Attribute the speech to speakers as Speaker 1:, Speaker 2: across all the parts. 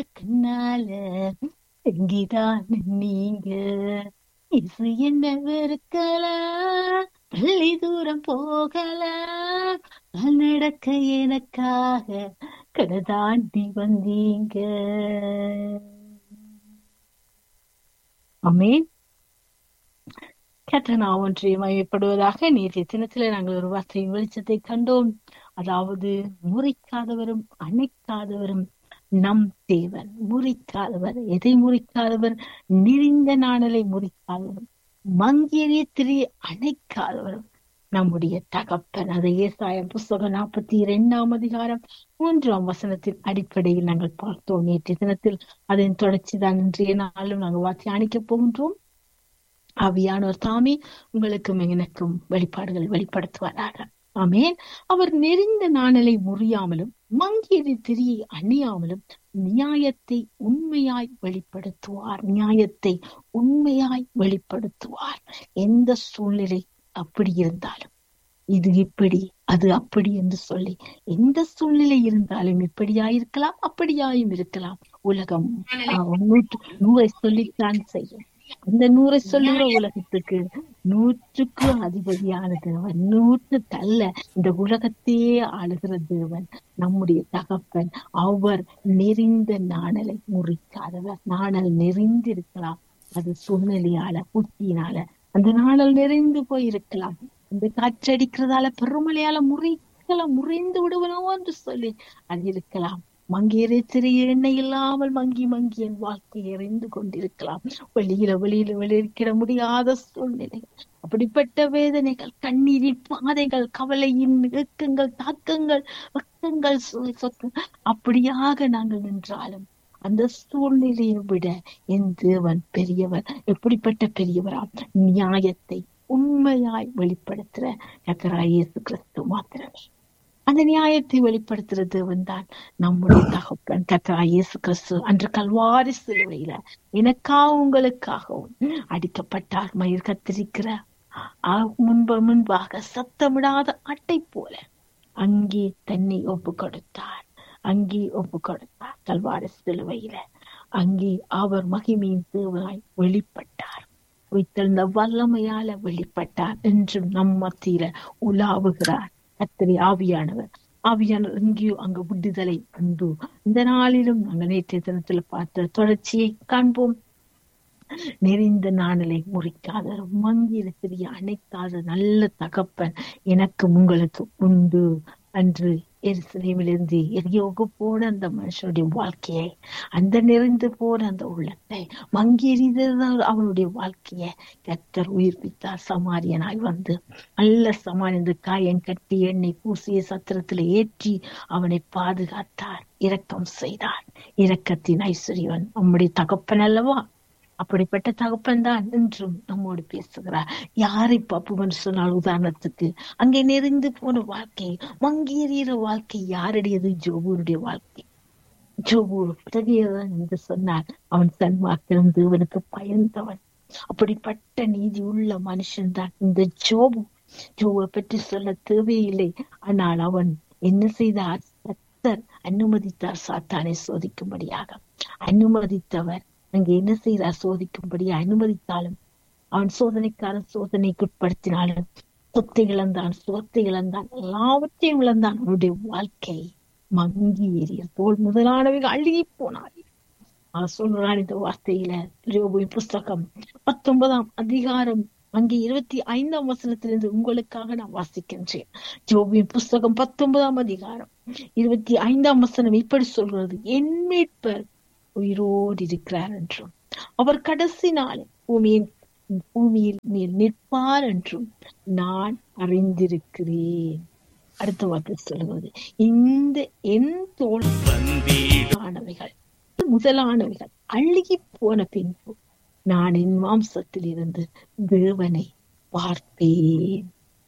Speaker 1: கண்ணால எங்கிதான் நீங்க இசு என்ன வெறுக்கல பள்ளி தூரம் போகல நான் நடக்க எனக்காக கடை தாண்டி வந்தீங்க அமேன் கத்தனா ஒன்றை மயப்படுவதாக நேற்றைய தினத்திலே நாங்கள் ஒரு வார்த்தையின் வெளிச்சத்தை கண்டோம் அதாவது முறிக்காதவரும் அணைக்காதவரும் நம் தேவன் முறிக்காதவர் எதை முறிக்காதவர் நெறிந்த நாணலை முறிக்காதவரும் மங்கியறிய திரி அணைக்காதவரும் நம்முடைய தகப்பன் அது ஏசாயம் புஸ்தகம் நாற்பத்தி இரண்டாம் அதிகாரம் மூன்றாம் வசனத்தின் அடிப்படையில் நாங்கள் பார்த்தோம் நேற்றைய தினத்தில் அதன் தொடர்ச்சி தான் இன்றைய நாளும் நாங்கள் வாத்தியானிக்க போகின்றோம் ஆவியானவர் தாமே உங்களுக்கும் எனக்கும் வெளிப்பாடுகள் வெளிப்படுத்துவாராக ஆமேன் அவர் நெறிந்த நாணலை முறியாமலும் மங்கியது திரியை அணியாமலும் நியாயத்தை உண்மையாய் வெளிப்படுத்துவார் நியாயத்தை உண்மையாய் வெளிப்படுத்துவார் எந்த சூழ்நிலை அப்படி இருந்தாலும் இது இப்படி அது அப்படி என்று சொல்லி எந்த சூழ்நிலை இருந்தாலும் இப்படியாயிருக்கலாம் அப்படியாயும் இருக்கலாம் உலகம் நூற்று நூறை சொல்லித்தான் செய்யும் அந்த நூறை சொல்லுகிற உலகத்துக்கு நூற்றுக்கு அதிபதியான தேவன் நூற்று தள்ள இந்த உலகத்தையே ஆளுகிற தேவன் நம்முடைய தகப்பன் அவர் நெறிந்த நாணலை முறிக்காதவர் நாணல் நெறிந்திருக்கலாம் அது சூழ்நிலையால புத்தியினால அந்த நாணல் நெறிந்து போயிருக்கலாம் இந்த காற்றடிக்கிறதால பெருமழையால முறிக்கலாம் முறிந்து விடுவனோ என்று சொல்லி அது இருக்கலாம் மங்கேறே சிறிய எண்ணெய் இல்லாமல் மங்கி மங்கி என் வாழ்க்கை எறிந்து கொண்டிருக்கலாம் வெளியில வெளியில வெளியிட முடியாத சூழ்நிலைகள் அப்படிப்பட்ட வேதனைகள் கண்ணீரின் பாதைகள் கவலையின் இயக்கங்கள் தாக்கங்கள் வக்கங்கள் அப்படியாக நாங்கள் நின்றாலும் அந்த சூழ்நிலையை விட என் தேவன் பெரியவர் எப்படிப்பட்ட பெரியவரா நியாயத்தை உண்மையாய் வெளிப்படுத்துற கத்தராய் இயேசு கிறிஸ்து மாத்திரமே அந்த நியாயத்தை வெளிப்படுத்துற தேவன் தான் நம்முடைய தகப்பன் கத்தராய் இயேசு கிறிஸ்து அன்று கல்வாரி சிலுவையில எனக்கா உங்களுக்காகவும் அடிக்கப்பட்டார் மயிர் கத்திரிக்கிற முன்பு முன்பாக சத்தமிடாத அட்டை போல அங்கே தன்னை ஒப்பு கொடுத்தார் அங்கே ஒப்பு கொடுத்தார் கல்வாரி சிலுவையில அங்கே அவர் மகிமையின் தேவனாய் வெளிப்பட்டார் உயிர்த்தெழுந்த வல்லமையால வெளிப்பட்டார் என்றும் நம் மத்தியில உலாவுகிறார் கத்திரி ஆவியானவர் ஆவியானவர் எங்கேயோ அங்க விடுதலை உண்டு இந்த நாளிலும் நாங்கள் நேற்றைய தினத்துல பார்த்த தொடர்ச்சியை காண்போம் நெறிந்த நாணலை முறிக்காத மங்கிர சிறிய அணைக்காத நல்ல தகப்பன் எனக்கு உங்களுக்கு உண்டு அன்று எருசலேமிலிருந்து எரியோக போன அந்த மனுஷனுடைய வாழ்க்கையை அந்த நிறைந்து போன அந்த உள்ளத்தை மங்கி எறிந்தது அவனுடைய வாழ்க்கைய கத்தர் உயிர்ப்பித்தார் சமாரியனாய் வந்து நல்ல சமாரியந்து காயம் கட்டி எண்ணெய் பூசிய சத்திரத்துல ஏற்றி அவனை பாதுகாத்தார் இரக்கம் செய்தார் இரக்கத்தின் ஐஸ்வரியவன் நம்முடைய தகப்பன் அல்லவா அப்படிப்பட்ட தகப்பன் தான் என்றும் நம்மோடு பேசுகிறார் யாரை பாப்புவன் சொன்னால் உதாரணத்துக்கு அங்கே நெறிந்து போன வாழ்க்கை மங்கேறிய வாழ்க்கை யாருடையது ஜோபுனுடைய வாழ்க்கை ஜோபு பிறகியவன் என்று சொன்னார் அவன் சன்மாக்கிரம் தேவனுக்கு பயந்தவன் அப்படிப்பட்ட நீதி உள்ள மனுஷன் தான் இந்த ஜோபு ஜோபை பற்றி சொல்ல தேவையில்லை ஆனால் அவன் என்ன செய்தார் கத்தர் அனுமதித்தார் சாத்தானை சோதிக்கும்படியாக அனுமதித்தவர் அங்க என்ன செய்யறார் சோதிக்கும்படி அனுமதித்தாலும் அவன் சோதனைக்காரன் சோதனைக்குட்படுத்தினாலும் சொத்தை இழந்தான் சுகத்தை இழந்தான் எல்லாவற்றையும் இழந்தான் அவனுடைய வாழ்க்கை மங்கி ஏறிய தோல் முதலானவைகள் அழுகி போனார் அவர் சொல்றான் இந்த வார்த்தையில யோபுவின் புஸ்தகம் பத்தொன்பதாம் அதிகாரம் அங்கே இருபத்தி ஐந்தாம் வசனத்திலிருந்து உங்களுக்காக நான் வாசிக்கின்றேன் ஜோபியின் புஸ்தகம் பத்தொன்பதாம் அதிகாரம் இருபத்தி ஐந்தாம் வசனம் இப்படி சொல்றது என் மீட்பர் உயிரோடு இருக்கிறார் என்றும் அவர் கடைசி நாளில் பூமியின் பூமியில் மேல் நிற்பார் என்றும் நான் அறிந்திருக்கிறேன் அடுத்த வார்த்தை சொல்லுவது இந்த என் தோல்வானவைகள் முதலானவைகள் அழுகி போன பின்பு நான் என் மாம்சத்தில் இருந்து தேவனை பார்ப்பேன்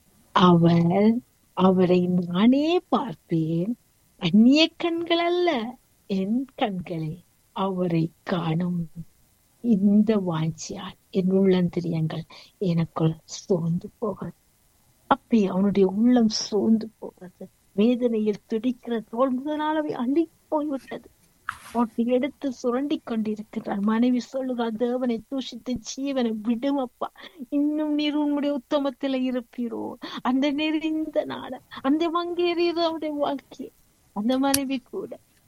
Speaker 1: அவர் அவரை நானே பார்ப்பேன் அந்நிய கண்கள் அல்ல என் கண்களே அவரை காணும் இந்த வாஞ்சியால் என் உள்ளந்திரியங்கள் எனக்குள் சோர்ந்து போகிறது அப்படி அவனுடைய உள்ளம் சோர்ந்து போகிறது வேதனையில் துடிக்கிற தோல் முதலாளவை அள்ளி போய்விட்டது போட்டு எடுத்து சுரண்டி கொண்டிருக்கிறார் மனைவி சொல்லுகிறார் தேவனை தூஷித்து ஜீவனை விடுமப்பா இன்னும் நீர் உன்னுடைய உத்தமத்துல இருப்பீரோ அந்த நெறிந்த நாட அந்த மங்கேறியது அவருடைய வாழ்க்கை அந்த மனைவி கூட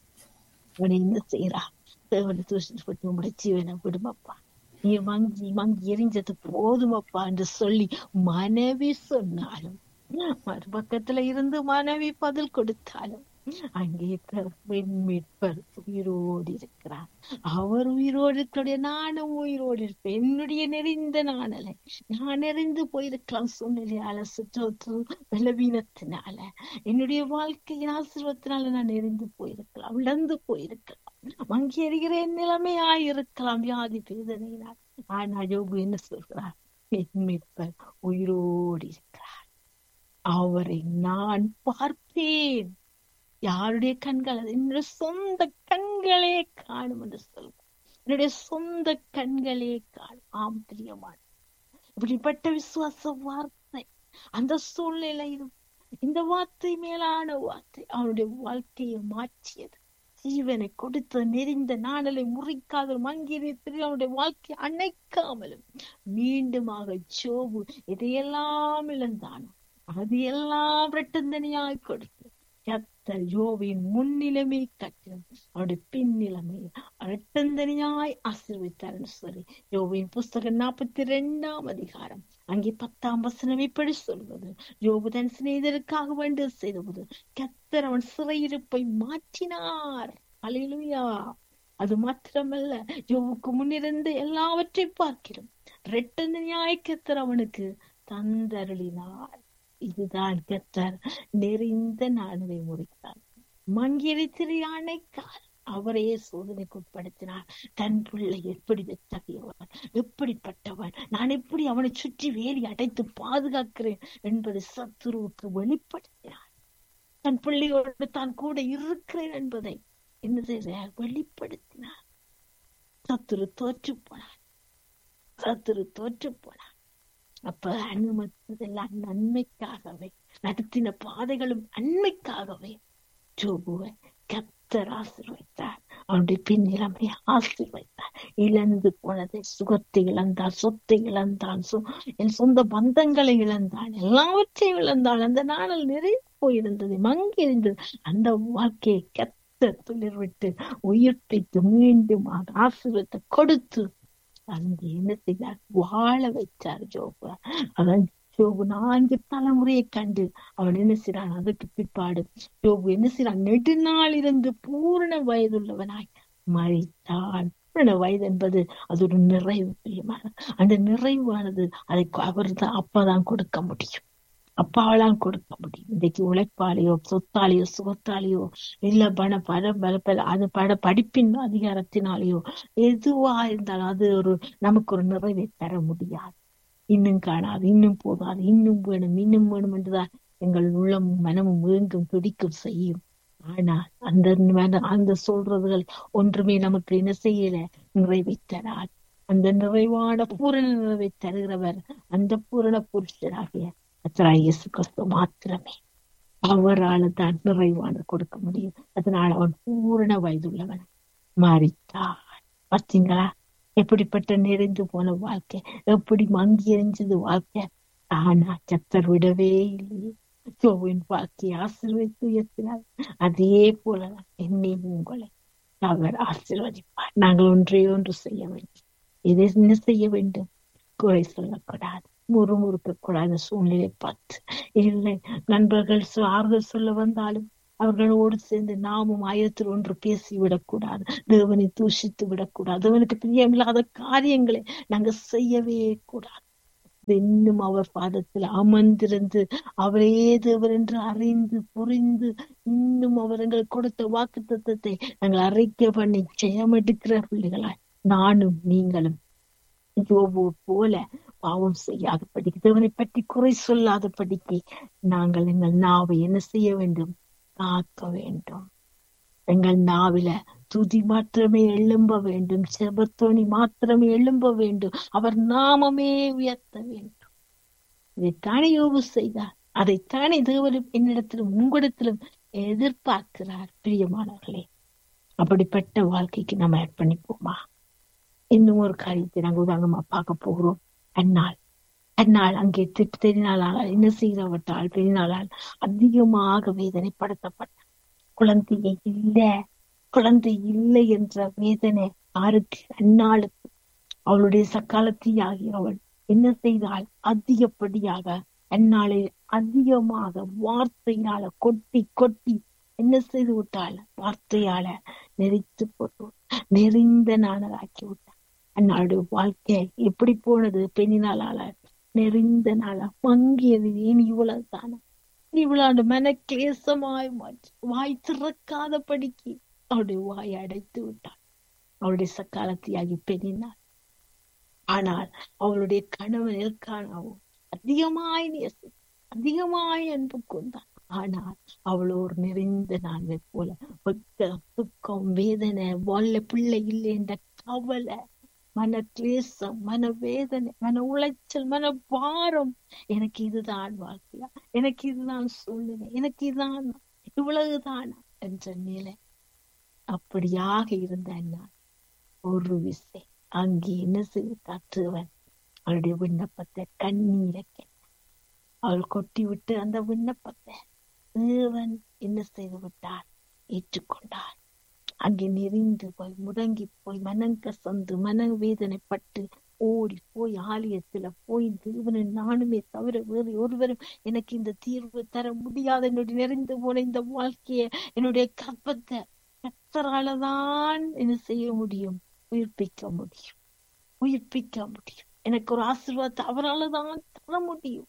Speaker 1: அவனை என்ன செய்யறா தேவனை தூஷித்து போட்டு உங்களுடைய ஜீவனை விடுமப்பா நீ மங்கி மங்கி எரிஞ்சது போதுமப்பா என்று சொல்லி மனைவி சொன்னாலும் மறுபக்கத்துல இருந்து மனைவி பதில் கொடுத்தாலும் அங்கே பெண் மீட்பர் உயிரோடு இருக்கிறார் அவர் உயிரோடு இருக்கிற நானும் உயிரோடு இருப்பேன் என்னுடைய நெறிந்த நாணலை நான் நெறிந்து போயிருக்கலாம் சூழ்நிலையால சுற்றத்து பலவீனத்தினால என்னுடைய வாழ்க்கையின் ஆசீர்வத்தினால நான் நெறிந்து போயிருக்கலாம் இழந்து போயிருக்கலாம் வங்கி எறிகிற என் நிலைமையாயிருக்கலாம் வியாதி வேதனையினால் ஆனா யோபு என்ன சொல்கிறார் என் மீட்பர் உயிரோடு இருக்கிறார் அவரை நான் பார்ப்பேன் யாருடைய கண்கள் அது என்னுடைய சொந்த கண்களே காணும் என்று சொல்வார் என்னுடைய சொந்த கண்களே காணும் ஆம் பிரியமான இப்படிப்பட்ட விசுவாச வார்த்தை அந்த சூழ்நிலையிலும் இந்த வார்த்தை மேலான வார்த்தை அவனுடைய வாழ்க்கையை மாற்றியது ஜீவனை கொடுத்த நெறிந்த நாணலை முறிக்காத மங்கிரி அவனுடைய வாழ்க்கையை அணைக்காமலும் மீண்டுமாக ஜோபு எதையெல்லாம் இழந்தானோ அது எல்லாம் இரட்டந்தனியாய் கொடுத்து கத்தர் யோவின் முன்னிலைமை கட்டிலும் அவருடைய பின்னிலைமை இரட்டந்தனியாய் ஆசீர்வித்தார் சொல்லி யோவின் புஸ்தகம் நாற்பத்தி ரெண்டாம் அதிகாரம் அங்கே பத்தாம் வசனம் இப்படி சொல்வது யோபு தன் சிநேதருக்காக வேண்டு செய்தபோது கத்தர் அவன் சிறையிருப்பை மாற்றினார் அலையிலுயா அது மாத்திரமல்ல யோவுக்கு முன்னிருந்து எல்லாவற்றை பார்க்கிறோம் ரெட்டந்தனியாய் கத்தர் அவனுக்கு தந்தருளினார் இதுதான் கத்தர் நெறிந்த நாணலை முறித்தார் மங்கிரி திரு யானைக்கார் அவரையே சோதனைக்கு உட்படுத்தினார் தன் பிள்ளை எப்படி தகையவன் எப்படிப்பட்டவன் நான் எப்படி அவனை சுற்றி வேலி அடைத்து பாதுகாக்கிறேன் என்பதை சத்துருவுக்கு வெளிப்படுத்தினார் தன் பிள்ளையோடு தான் கூட இருக்கிறேன் என்பதை என்ன செய்ய வெளிப்படுத்தினார் சத்துரு தோற்று போனான் சத்துரு தோற்று போனான் அப்ப அனுமதித்ததெல்லாம் நன்மைக்காகவே நடத்தின பாதைகளும் நன்மைக்காகவே ஜோபுவை கத்தர் ஆசீர்வைத்தார் அவனுடைய பின்னிலைமை ஆசீர்வைத்தார் இழந்து போனதை சுகத்தை இழந்தான் சொத்தை இழந்தான் என் சொந்த பந்தங்களை இழந்தான் எல்லாவற்றையும் இழந்தான் அந்த நாளில் நிறைய போயிருந்தது மங்கி இருந்தது அந்த வாழ்க்கையை கத்த துளிர் விட்டு உயிர்ப்பித்து மீண்டும் ஆசீர்வத்தை கொடுத்து அங்கே என்ன செய்தார் வாழ வைத்தார் ஜோபு அதான் ஜோபு நான்கு தலைமுறையை கண்டு அவன் என்ன செய்றான் அதுக்கு பிற்பாடு ஜோபு என்ன செய்றான் நெடுநாள் இருந்து பூரண வயதுள்ளவனாய் மறித்தான் பூரண வயது என்பது அது ஒரு நிறைவு பிரியமான அந்த நிறைவானது அதை அவர் தான் அப்பதான் கொடுக்க முடியும் அப்பாவெல்லாம் கொடுக்க முடியும் இன்னைக்கு உழைப்பாளியோ சொத்தாலேயோ சுகத்தாலேயோ இல்ல பண பட பல அது பட படிப்பின் அதிகாரத்தினாலேயோ எதுவா இருந்தாலும் அது ஒரு நமக்கு ஒரு நிறைவை தர முடியாது இன்னும் காணாது இன்னும் போதாது இன்னும் வேணும் இன்னும் வேணும் என்றுதான் எங்கள் உள்ளமும் மனமும் ஏங்கும் துடிக்கும் செய்யும் ஆனா அந்த அந்த சொல்றதுகள் ஒன்றுமே நமக்கு என்ன செய்யல நிறைவை தராது அந்த நிறைவான பூரண நிறைவை தருகிறவர் அந்த பூரண புருஷராகிய கத்தராய் இயேசு கிறிஸ்து மாத்திரமே அவரால் தான் நிறைவான கொடுக்க முடியும் அதனால அவன் பூரண வயதுள்ளவன் மாறித்தான் பார்த்தீங்களா எப்படிப்பட்ட நிறைந்து போன வாழ்க்கை எப்படி மங்கி எரிஞ்சது வாழ்க்கை ஆனா சத்தர் விடவே இல்லையே ஜோவின் வாழ்க்கையை ஆசீர்வதித்து உயர்த்தினார் அதே போல என்னையும் உங்களை அவர் ஆசீர்வதிப்பார் நாங்கள் ஒன்றே ஒன்று செய்ய வேண்டும் இதை என்ன செய்ய வேண்டும் குறை சொல்லக்கூடாது முறுமுறுக்க கூடாத சூழ்நிலை பார்த்து இல்லை நண்பர்கள் ஆறுதல் சொல்ல வந்தாலும் அவர்களோடு சேர்ந்து நாமும் ஆயிரத்தில் ஒன்று பேசி விடக்கூடாது தேவனை தூஷித்து விடக்கூடாது தேவனுக்கு பிரியமில்லாத காரியங்களை நாங்க செய்யவே கூடாது இன்னும் அவர் பாதத்தில் அமர்ந்திருந்து அவரே தேவர் என்று அறிந்து புரிந்து இன்னும் அவர் எங்களுக்கு கொடுத்த வாக்கு தத்துவத்தை நாங்கள் அறிக்கை பண்ணி ஜெயமெடுக்கிற பிள்ளைகளாய் நானும் நீங்களும் யோபு போல பாவம் செய்யாத படிக்கு தேவனை பற்றி குறை சொல்லாத படிக்கு நாங்கள் எங்கள் நாவை என்ன செய்ய வேண்டும் காக்க வேண்டும் எங்கள் நாவில துதி மாத்திரமே எழும்ப வேண்டும் செபத்தோணி மாத்திரமே எழும்ப வேண்டும் அவர் நாமமே உயர்த்த வேண்டும் இதைத்தானே யோகு செய்தார் அதைத்தானே தேவனும் என்னிடத்திலும் உங்களிடத்திலும் எதிர்பார்க்கிறார் பிரியமானவர்களே அப்படிப்பட்ட வாழ்க்கைக்கு நம்ம அர்ப்பணிப்போமா இன்னும் ஒரு காரியத்தை நாங்க உதாரணமா பார்க்க போகிறோம் அந்நாள் அந்நாள் அங்கே திட்டு தெரிநாளால் என்ன செய்தவட்டால் பெரினாளால் அதிகமாக வேதனைப்படுத்தப்பட்ட குழந்தையை இல்ல குழந்தை இல்லை என்ற வேதனை யாருக்கு அந்நாளுக்கு அவளுடைய சக்காலத்தியாகி அவள் என்ன செய்தால் அதிகப்படியாக அந்நாளில் அதிகமாக வார்த்தையினால கொட்டி கொட்டி என்ன செய்து விட்டாள் வார்த்தையால நெறித்து போட்டு நெறிந்த நாளராக்கி விட்டாள் அந்நாளுடைய வாழ்க்கை எப்படி போனது பெண்ணினாலால நெறிந்த நாளா மங்கியது ஏன் இவ்வளவு தானே இவ்வளவு மன கிளேசமாய் மாற்றி வாய் திறக்காத படிக்கு அவருடைய வாய் அடைத்து விட்டாள் அவளுடைய சக்காலத்தியாகி பெண்ணினாள் ஆனால் அவளுடைய கணவன் எல்கானாவோ அதிகமாய் நேசி அதிகமாய் அன்பு கொண்டான் ஆனால் அவள் ஒரு நிறைந்த நாள்வை போல வெக்க துக்கம் வேதனை வல்ல பிள்ளை இல்லை என்ற கவலை மன கிளேசம் மன வேதனை மன உளைச்சல் மன பாரம் எனக்கு இதுதான் வாழ்க்கையா எனக்கு இதுதான் சூழ்நிலை எனக்கு இதுதான் இவ்வளவுதானா என்ற நிலை அப்படியாக இருந்த நான் ஒரு விசை அங்கே என்ன செய்து காற்றுவன் அவளுடைய விண்ணப்பத்தை கண்ணீரை அவள் கொட்டி விட்டு அந்த விண்ணப்பத்தை தேவன் என்ன செய்து விட்டார் ஏற்றுக்கொண்டார் அங்கே நெறிந்து போய் முடங்கி போய் மனங்க சந்து மன வேதனைப்பட்டு ஓடி போய் ஆலயத்துல போய் தேவனை நானுமே தவிர வேறு ஒருவரும் எனக்கு இந்த தீர்வு தர முடியாது என்னுடைய நிறைந்து போன இந்த வாழ்க்கைய என்னுடைய கற்பத்தை கத்தராலதான் என்ன செய்ய முடியும் உயிர்ப்பிக்க முடியும் உயிர்ப்பிக்க முடியும் எனக்கு ஒரு ஆசீர்வாதத்தை அவராலதான் தர முடியும்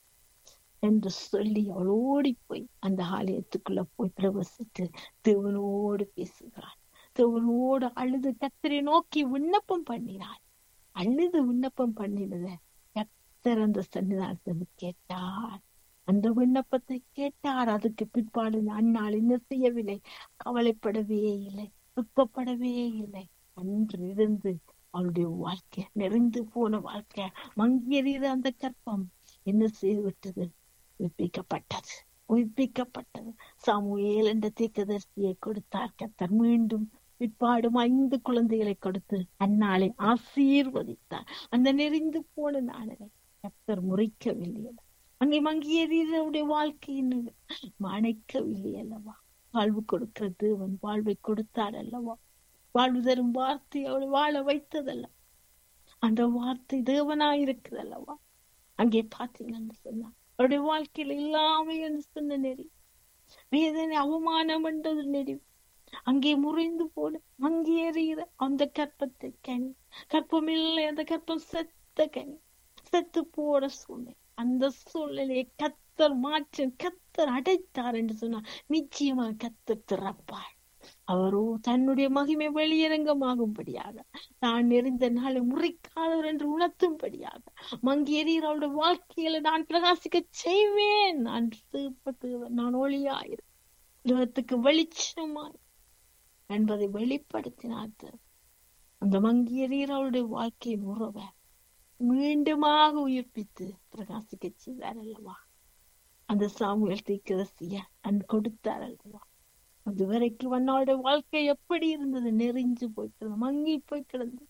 Speaker 1: என்று சொல்லி அவள் ஓடி போய் அந்த ஆலயத்துக்குள்ள போய் பிரவசித்து தேவனோடு பேசுகிறாள் தேவனோடு அழுது கத்தரை நோக்கி விண்ணப்பம் பண்ணினாள் அழுது விண்ணப்பம் பண்ணினத கத்தர் அந்த சன்னிதானத்தை கேட்டார் அந்த விண்ணப்பத்தை கேட்டார் அதுக்கு பிற்பாடு அந்நாள் என்ன செய்யவில்லை கவலைப்படவே இல்லை துக்கப்படவே இல்லை அன்று இருந்து அவளுடைய வாழ்க்கை நிறைந்து போன வாழ்க்கை மங்கியறிகிற அந்த கற்பம் என்ன செய்து விட்டது உயிர்ப்பிக்கப்பட்டது உயிர்ப்பிக்கப்பட்டது சாமுவேல் என்ற தீர்க்கதரிசியை கொடுத்தார் கத்தர் மீண்டும் பிற்பாடும் ஐந்து குழந்தைகளை கொடுத்து அந்நாளை ஆசீர்வதித்தார் அந்த நெறிந்து போன நாளை கத்தர் முறைக்கவில்லை அங்கே மங்கியறியருடைய வாழ்க்கையின் மணைக்கவில்லை அல்லவா வாழ்வு கொடுக்கிற தேவன் வாழ்வை கொடுத்தார் அல்லவா வாழ்வு தரும் வார்த்தை அவளை வாழ வைத்ததல்ல அந்த வார்த்தை தேவனாயிருக்குது அல்லவா அங்கே பார்த்தீங்கன்னு சொன்னா அவருடைய வாழ்க்கையில இல்லாம என்று சொன்ன நெறி வேதனை அவமானம் என்றது நெறி அங்கே முறைந்து போன அங்கே எறிகிற அந்த கற்பத்தை கனி கற்பம் இல்லை அந்த கற்பம் செத்த கனி செத்து போன சூழ்நிலை அந்த சூழ்நிலையை கத்தர் மாற்ற கத்தர் அடைத்தார் என்று சொன்னார் நிச்சயமா கத்தர் திறப்பார் அவரோ தன்னுடைய மகிமை வெளியரங்கமாகும்படியாக நான் நெறிந்த நாளை முறைக்காதவர் என்று உணர்த்தும்படியாக மங்கி எறிகிறவருடைய வாழ்க்கையில நான் பிரகாசிக்க செய்வேன் நான் நான் ஒளியாயிரு உலகத்துக்கு வெளிச்சமாய் என்பதை வெளிப்படுத்தினார் அந்த மங்கி எறிகிறவருடைய வாழ்க்கையின் உறவை மீண்டுமாக உயிர்ப்பித்து பிரகாசிக்க செய்தார் அல்லவா அந்த சாமுவேல் தீக்கரசிய அன் கொடுத்தார் அல்லவா அது வரைக்கும் அண்ணாவுடைய வாழ்க்கை எப்படி இருந்தது நெறிஞ்சு போய்க்கிறது மங்கி போய் கிடந்தது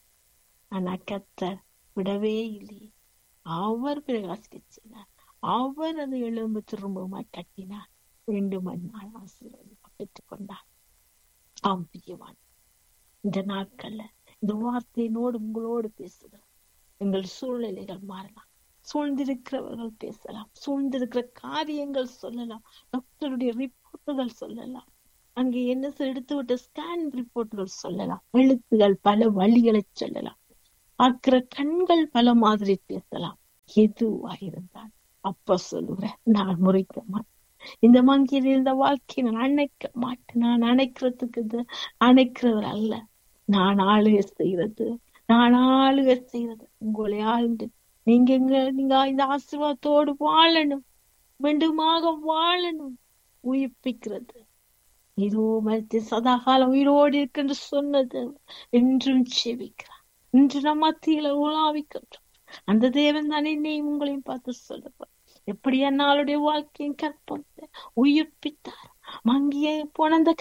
Speaker 1: ஆனா கத்தர் விடவே இல்லையே அவர் பிரகாசிக்க செய்தார் அவர் அது எழும்பு திரும்பவுமாய் கட்டினார் மீண்டும் அந்நாள் ஆசீர்வாதம் பெற்றுக் கொண்டார் ஆம் பிரியவான் இந்த நாட்கள்ல இந்த வார்த்தையினோடு உங்களோடு பேசுகிறோம் எங்கள் சூழ்நிலைகள் மாறலாம் சூழ்ந்திருக்கிறவர்கள் பேசலாம் சூழ்ந்திருக்கிற காரியங்கள் சொல்லலாம் டாக்டருடைய ரிப்போர்ட்டுகள் சொல்லலாம் அங்கே என்ன எடுத்து விட்ட ஸ்கேன் ரிப்போர்ட்டுகள் சொல்லலாம் எழுத்துகள் பல வழிகளை சொல்லலாம் பார்க்கிற கண்கள் பல மாதிரி பேசலாம் எதுவா இருந்தால் அப்ப சொல்லுறேன் நான் முறைக்க மாட்டேன் இந்த மங்கியில் இருந்த வாழ்க்கையை நான் அணைக்க மாட்டேன் நான் அணைக்கிறதுக்கு அணைக்கிறவர் அல்ல நான் ஆளுகை செய்யறது நான் ஆளுகை செய்யறது உங்களை ஆழ்ந்து நீங்க எங்க நீங்க இந்த ஆசீர்வாதத்தோடு வாழணும் மீண்டுமாக வாழணும் உயிர்ப்பிக்கிறது இதோ மறுத்து சதாகாலம் உயிரோடு இருக்குன்னு சொன்னது என்றும் செவிக்கிறார் இன்று நம்ம மத்தியில உலாவிக்கின்றோம் அந்த தேவன் தான் என்னையும் உங்களையும் பார்த்து சொல்லுவார் எப்படி என்னாளுடைய வாழ்க்கையின் கற்பத்தை உயிர்ப்பித்தார் மங்கிய போன அந்த கற்பத்தை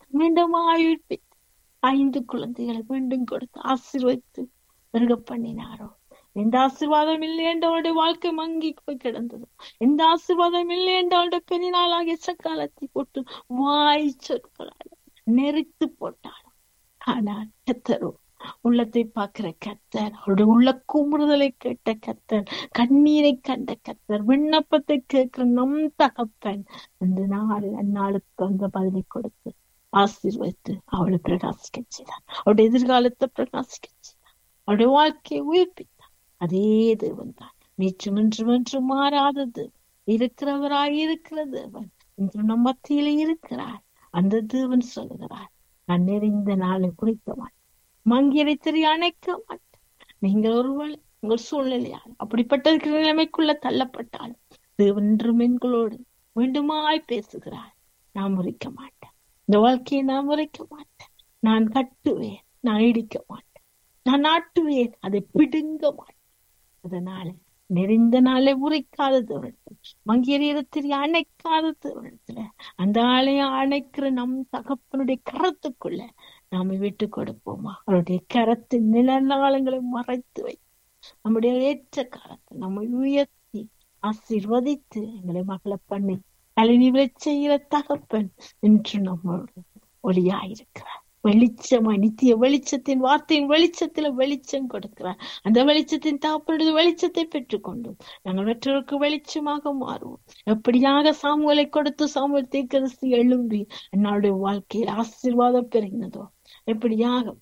Speaker 1: மீண்டும் உயிர்ப்பித்து ஐந்து குழந்தைகளை மீண்டும் கொடுத்து ஆசீர்வதித்து பெருக பண்ணினாரோ எந்த ஆசீர்வாதம் இல்லை என்றவருடைய வாழ்க்கை மங்கி போய் கிடந்தது எந்த ஆசீர்வாதம் இல்லை என்றவருடைய பெரிநாளாகிய சக்காலத்தை போட்டு வாய் சொற்களால் நெறித்து போட்டாலும் ஆனால் கத்தரோ உள்ளத்தை பார்க்கிற கத்தர் அவருடைய உள்ள குமுறுதலை கேட்ட கத்தர் கண்ணீரை கண்ட கத்தர் விண்ணப்பத்தை கேட்கிற நம் தகப்பன் அந்த நாள் அந்நாளுக்கு அந்த பதிலை கொடுத்து ஆசீர்வதித்து அவளை பிரகாசிக்க செய்தார் அவருடைய எதிர்காலத்தை பிரகாசிக்க செய்தார் அவருடைய வாழ்க்கையை உயிர்ப்பித்தார் அதே தேவன் தான் நேற்று இன்று என்று மாறாதது இருக்கிறவராய் இருக்கிற தேவன் இன்று நம் மத்தியில இருக்கிறார் அந்த தேவன் சொல்லுகிறார் நான் நெறிந்த நாளை குறிக்க மாட்டேன் மங்கியரை தெரிய அணைக்க மாட்டேன் நீங்கள் ஒருவேளை உங்கள் சூழ்நிலையால் அப்படிப்பட்ட நிலைமைக்குள்ள தள்ளப்பட்டாலும் தேவன் என்றும் எங்களோடு மீண்டுமாய் பேசுகிறார் நான் முறிக்க மாட்டேன் இந்த வாழ்க்கையை நான் முறைக்க மாட்டேன் நான் கட்டுவேன் நான் இடிக்க மாட்டேன் நான் நாட்டுவேன் அதை பிடுங்க மாட்டேன் அதனால நெறிந்த நாளை உரைக்காதது அவரிடத்துல மங்கியத்தில் அணைக்காதது அவரிடத்துல அந்த ஆளைய அணைக்கிற நம் தகப்பனுடைய கரத்துக்குள்ள நாம விட்டு கொடுப்போமா அவருடைய கரத்தின் நிலநாளங்களை மறைத்து வை நம்முடைய ஏற்ற காலத்தை நம்மை உயர்த்தி ஆசீர்வதித்து எங்களை மகளை பண்ணி கலைநிலை செய்கிற தகப்பன் என்று நம்மளோட ஒளியாயிருக்கிறார் வெளிச்சமா நித்திய வெளிச்சத்தின் வார்த்தையின் வெளிச்சத்துல வெளிச்சம் கொடுக்கிறார் அந்த வெளிச்சத்தின் தகப்பனுடைய வெளிச்சத்தை பெற்றுக்கொண்டோம் நாங்கள் மற்றவருக்கு வெளிச்சமாக மாறுவோம் எப்படியாக சாமுவலை கொடுத்து சாமுவல் தீர்க்கரசி எழும்பி என்னுடைய வாழ்க்கையில் ஆசீர்வாதம் பெறுகினதோ எப்படியாக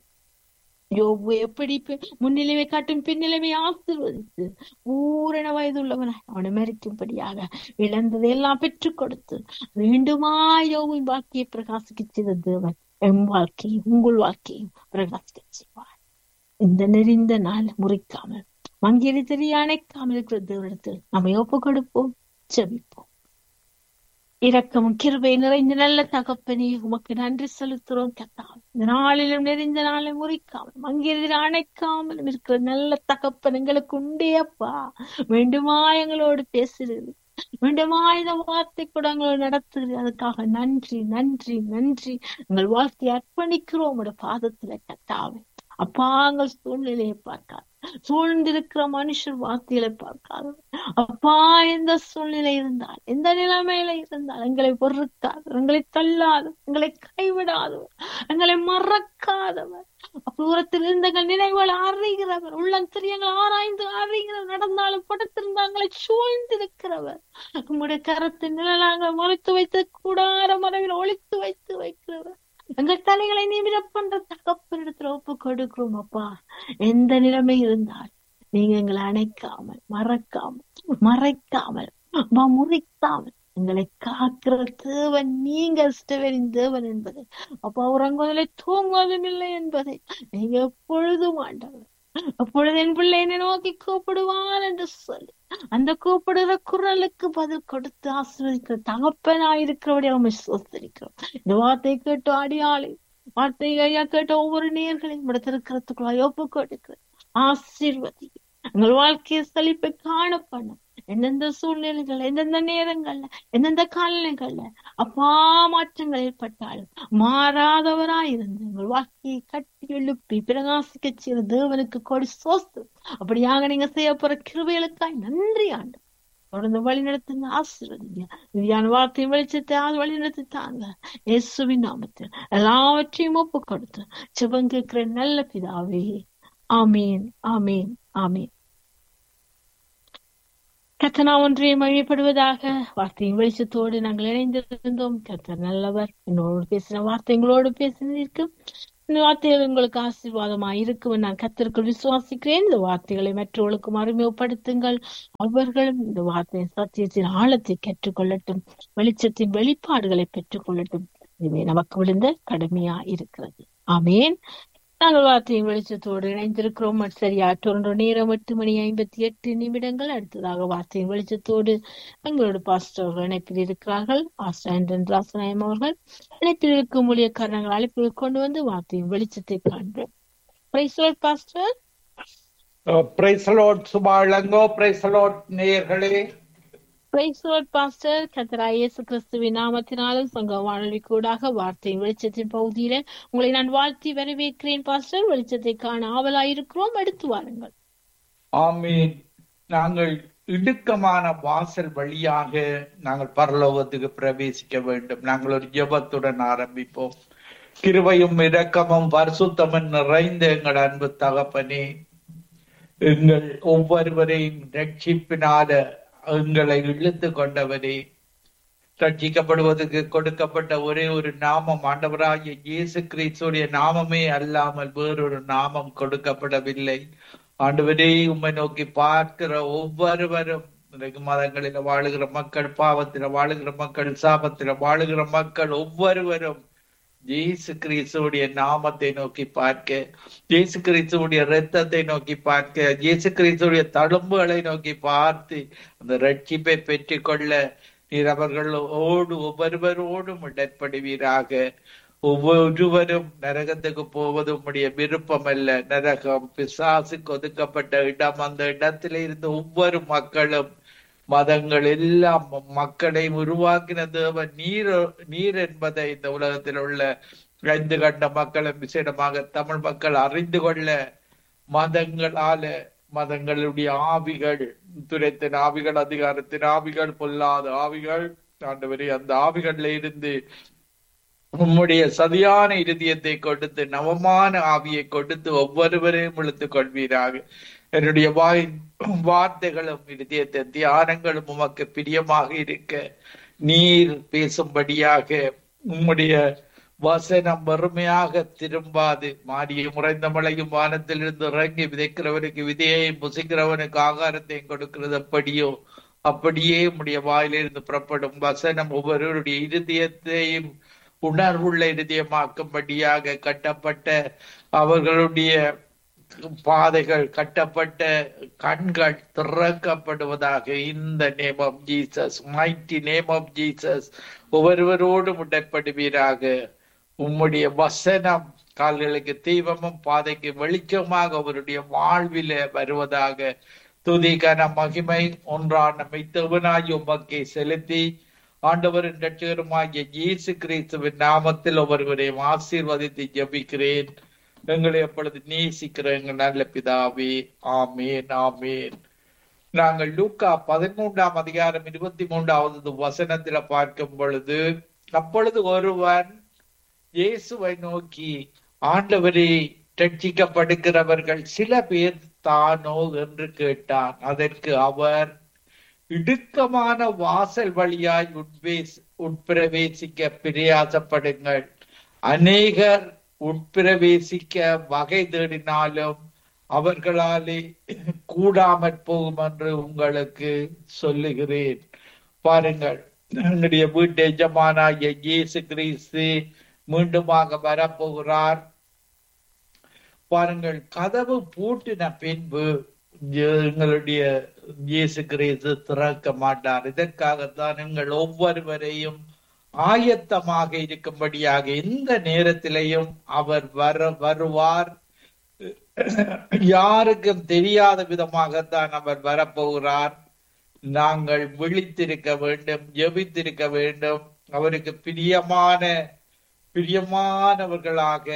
Speaker 1: யோபு எப்படி முன்னிலைமை காட்டும் பின்னிலைமை ஆசிர்வதித்து பூரண வயதுள்ளவனாய் அவனை மறிக்கும்படியாக இழந்ததை எல்லாம் பெற்றுக் கொடுத்து வேண்டுமா யோவின் வாழ்க்கையை பிரகாசிக்க செய்த தேவன் எம் வாழ்க்கையும் உங்கள் வாழ்க்கையும் பிரகாசிக்க செய்வார் இந்த நெறிந்த நாள் முறிக்காமல் மங்கியடி தெரிய அணைக்காமல் இருக்கிற தேவனிடத்தில் நம்ம ஒப்பு கொடுப்போம் செபிப்போம் இரக்கமும் கிருபை நிறைந்த நல்ல தகப்பனே உமக்கு நன்றி செலுத்துறோம் கத்தால் இந்த நாளிலும் நிறைந்த நாளை முறிக்காமல் மங்கியதில் அணைக்காமலும் இருக்கிற நல்ல தகப்பன் எங்களுக்கு உண்டே அப்பா வேண்டுமா எங்களோடு பேசுறது வேண்டுமா இந்த வார்த்தை கூட எங்களோடு நடத்துகிறது அதுக்காக நன்றி நன்றி நன்றி எங்கள் வாழ்க்கையை அர்ப்பணிக்கிறோம் உங்களோட பாதத்துல கத்தாவே அப்பா எங்கள் சூழ்நிலையை பார்க்காது சூழ்ந்திருக்கிற மனுஷர் வார்த்தைகளை பார்க்காது அப்பா எந்த சூழ்நிலை இருந்தால் எந்த நிலைமையில இருந்தால் எங்களை பொறுக்காது எங்களை தள்ளாது எங்களை கைவிடாது எங்களை மறக்காதவர் தூரத்தில் இருந்த எங்கள் நினைவுகள் அறிகிறவர் உள்ளம் தெரியங்கள் ஆராய்ந்து அறிகிறவர் நடந்தாலும் படுத்திருந்தாங்களை சூழ்ந்திருக்கிறவர் உங்களுடைய கரத்தின் நிழலாக மறைத்து வைத்து கூடார மரவில் ஒழித்து வைத்து வைக்கிறவர் எங்கள் தலைகளை நிமிர பண்ற தகப்பனிடத்துல ஒப்பு கொடுக்கிறோம் அப்பா எந்த நிலைமை இருந்தால் நீங்க எங்களை அணைக்காமல் மறக்காமல் மறைக்காமல் முறைக்காமல் எங்களை காக்கிற தேவன் நீங்க இஷ்டவரின் தேவன் என்பதை அப்பா உறங்குவதில்லை தூங்குவதும் இல்லை என்பதை நீங்க எப்பொழுதும் ஆண்டவர் அப்பொழுது என் பிள்ளை என்னை நோக்கி கூப்பிடுவான் என்று சொல்லி அந்த கூப்பிடுற குரலுக்கு பதில் கொடுத்து ஆசிர்வதிக்கிற தகப்பனாயிருக்கிறவடைய அவன் சோத்தரிக்கிறோம் இந்த வார்த்தை கேட்டு அடியாளி வார்த்தை ஐயா கேட்ட ஒவ்வொரு நேர்களையும் இடத்திருக்கிறதுக்குள்ள ஒப்பு கொடுக்கிறேன் ஆசீர்வதி எங்கள் வாழ்க்கையை செழிப்பை காணப்படும் எந்தெந்த சூழ்நிலைகள் எந்தெந்த நேரங்கள்ல எந்தெந்த காலநிலைகள்ல அப்பா மாற்றங்கள் ஏற்பட்டாலும் மாறாதவராய் இருந்து எங்கள் வாழ்க்கையை கட்டி எழுப்பி பிரகாசிக்க செய்த தேவனுக்கு கொடி சோஸ்து அப்படியாக நீங்க செய்ய போற கிருவைகளுக்காய் நன்றி ஆண்டு தொடர்ந்து வழி நடத்துங்க ஆசீர்வதிங்க விதியான வார்த்தை வெளிச்சத்தை வழி நடத்தி தாங்க இயேசுவின் நாமத்தில் எல்லாவற்றையும் ஒப்பு கொடுத்து சிவன் கேட்கிற நல்ல பிதாவே ஆமீன் ஆமீன் ஆமீன் கத்தனா ஒன்றை மழிப்படுவதாக வார்த்தையின் வெளிச்சத்தோடு நாங்கள் இணைந்திருந்தோம் கத்தர் நல்லவர் என்னோடு பேசின வார்த்தைகளோடு பேசினிருக்கு இந்த வார்த்தைகள் உங்களுக்கு ஆசீர்வாதமா இருக்கும் நான் கத்திற்குள் விசுவாசிக்கிறேன் இந்த வார்த்தைகளை மற்றவர்களுக்கும் அறிமுகப்படுத்துங்கள் அவர்களும் இந்த வார்த்தையின் சத்தியத்தின் ஆழத்தை கற்றுக்கொள்ளட்டும் வெளிச்சத்தின் வெளிப்பாடுகளை பெற்றுக்கொள்ளட்டும் இதுவே நமக்கு விழுந்த கடமையா இருக்கிறது ஆமேன் நாங்கள் வார்த்தையின் வெளிச்சத்தோடு இணைந்திருக்கிறோம் சரியா டொரண்டோ நேரம் எட்டு மணி ஐம்பத்தி எட்டு நிமிடங்கள் அடுத்ததாக வார்த்தையின் வெளிச்சத்தோடு எங்களோட பாஸ்டர் இணைப்பில் இருக்கிறார்கள் பாஸ்டர் ஆண்டன் ராசநாயம் அவர்கள் இணைப்பில் இருக்கும் ஊழியக்காரர்கள் அழைப்பில் கொண்டு வந்து வார்த்தையின் வெளிச்சத்தை காண்போம் பாஸ்டர்
Speaker 2: பிரைசலோட் சுபாழங்கோ பிரைசலோட் நேயர்களே
Speaker 1: பிரைஸ் லார்ட் பாஸ்டர் கத்தராய் இயேசு கிறிஸ்துவின் நாமத்தினாலும் சங்க வானொலி கூடாக வார்த்தையின் வெளிச்சத்தின் பகுதியில உங்களை நான் வாழ்த்தி வரவேற்கிறேன் பாஸ்டர் வெளிச்சத்தை காண ஆவலாயிருக்கிறோம் எடுத்து வாருங்கள்
Speaker 2: ஆமீன் நாங்கள் இடுக்கமான வாசல் வழியாக நாங்கள் பரலோகத்துக்கு பிரவேசிக்க வேண்டும் நாங்கள் ஒரு ஜெபத்துடன் ஆரம்பிப்போம் கிருபையும் இரக்கமும் பரிசுத்தமும் நிறைந்த எங்கள் அன்பு தகப்பனே எங்கள் ஒவ்வொருவரையும் ரட்சிப்பினால எங்களை இழுத்து கொண்டவரே ரட்சிக்கப்படுவதற்கு கொடுக்கப்பட்ட ஒரே ஒரு நாமம் ஆண்டவராகிய இயேசு கிறிஸ்துடைய நாமமே அல்லாமல் வேறொரு நாமம் கொடுக்கப்படவில்லை ஆண்டவரே உம்மை நோக்கி பார்க்கிற ஒவ்வொருவரும் இன்றைக்கு மதங்களில வாழுகிற மக்கள் பாவத்தில வாழுகிற மக்கள் சாபத்தில வாழுகிற மக்கள் ஒவ்வொருவரும் இயேசு கிறிஸ்துவுடைய நாமத்தை நோக்கி பார்க்க இயேசு கிறிஸ்துவுடைய இரத்தத்தை நோக்கி பார்க்க இயேசு கிறிஸ்துவுடைய தழும்புகளை நோக்கி பார்த்து அந்த ரட்சிப்பை பெற்றுக்கொள்ள நீர் அவர்களோடு ஒவ்வொருவரோடும் இடர்படுவீராக ஒவ்வொருவரும் நரகத்துக்கு போவது உம்முடைய விருப்பம் அல்ல நரகம் பிசாசுக்கு ஒதுக்கப்பட்ட இடம் அந்த இடத்தில இருந்த ஒவ்வொரு மக்களும் மதங்கள் எல்லாம் மக்களை உருவாக்கின தேவன் நீர் நீர் என்பதை இந்த உலகத்தில் உள்ள ஐந்து கண்ட மக்களும் விசேடமாக தமிழ் மக்கள் அறிந்து கொள்ள மதங்களால மதங்களுடைய ஆவிகள் துரைத்தின் ஆவிகள் அதிகாரத்தின் ஆவிகள் பொல்லாத ஆவிகள் ஆண்டவரே அந்த ஆவிகள்ல இருந்து உம்முடைய சதியான இருதயத்தை கொடுத்து நவமான ஆவியை கொடுத்து ஒவ்வொருவரையும் இழுத்துக் கொள்வீராக என்னுடைய வாய் வார்த்தைகளும் இருதயத்தை தியானங்களும் உமக்கு பிரியமாக இருக்க நீர் பேசும்படியாக உம்முடைய வசனம் வறுமையாக திரும்பாது மாறிய முறைந்த மழையும் வானத்திலிருந்து இறங்கி விதைக்கிறவனுக்கு விதையையும் புசிக்கிறவனுக்கு ஆகாரத்தையும் கொடுக்கிறது அப்படியோ அப்படியே உம்முடைய வாயிலிருந்து புறப்படும் வசனம் ஒவ்வொருவருடைய இருதயத்தையும் உணர்வுள்ள இருதயமாக்கும்படியாக கட்டப்பட்ட அவர்களுடைய பாதைகள் கட்டப்பட்ட கண்கள் திறக்கப்படுவதாக இந்த name of Jesus mighty name of Jesus ஒவ்வொருவரோடும் உடற்படுவீராக உம்முடைய வசனம் கால்களுக்கு தீபமும் பாதைக்கு வெளிச்சமாக அவருடைய வாழ்வில வருவதாக துதிகன மகிமை ஒன்றான மெய்த்தவனாய் உமக்கை செலுத்தி ஆண்டவரின் ரட்சகருமாகிய இயேசு கிறிஸ்துவின் நாமத்தில் ஒவ்வொருவரையும் ஆசீர்வதித்து ஜபிக்கிறேன் எங்களை எப்பொழுது நேசிக்கிற எங்கள் நல்ல பிதாவே ஆமேன் ஆமேன் நாங்கள் லூக்கா பதிமூன்றாம் அதிகாரம் இருபத்தி மூன்றாவது வசனத்துல பார்க்கும் பொழுது அப்பொழுது ஒருவன் இயேசுவை நோக்கி ஆண்டவரே ரட்சிக்கப்படுகிறவர்கள் சில பேர் தானோ என்று கேட்டான் அதற்கு அவர் இடுக்கமான வாசல் வழியாய் உட்வேஸ் உட்பிரவேசிக்க பிரயாசப்படுங்கள் அநேகர் உட்பிரவேசிக்க வகை தேடினாலும் அவர்களாலே கூடாமற் போகும் என்று உங்களுக்கு சொல்லுகிறேன் பாருங்கள் என்னுடைய வீட்டு எஜமானாகிய இயேசு கிறிஸ்து மீண்டுமாக வரப்போகிறார் பாருங்கள் கதவு பூட்டின பின்பு எங்களுடைய இயேசு கிறிஸ்து திறக்க மாட்டார் இதற்காகத்தான் எங்கள் ஒவ்வொருவரையும் ஆயத்தமாக இருக்கும்படியாக எந்த நேரத்திலையும் அவர் வர வருவார் யாருக்கும் தெரியாத விதமாகத்தான் அவர் வரப்போகிறார் நாங்கள் விழித்திருக்க வேண்டும் ஜெபித்திருக்க வேண்டும் அவருக்கு பிரியமான பிரியமானவர்களாக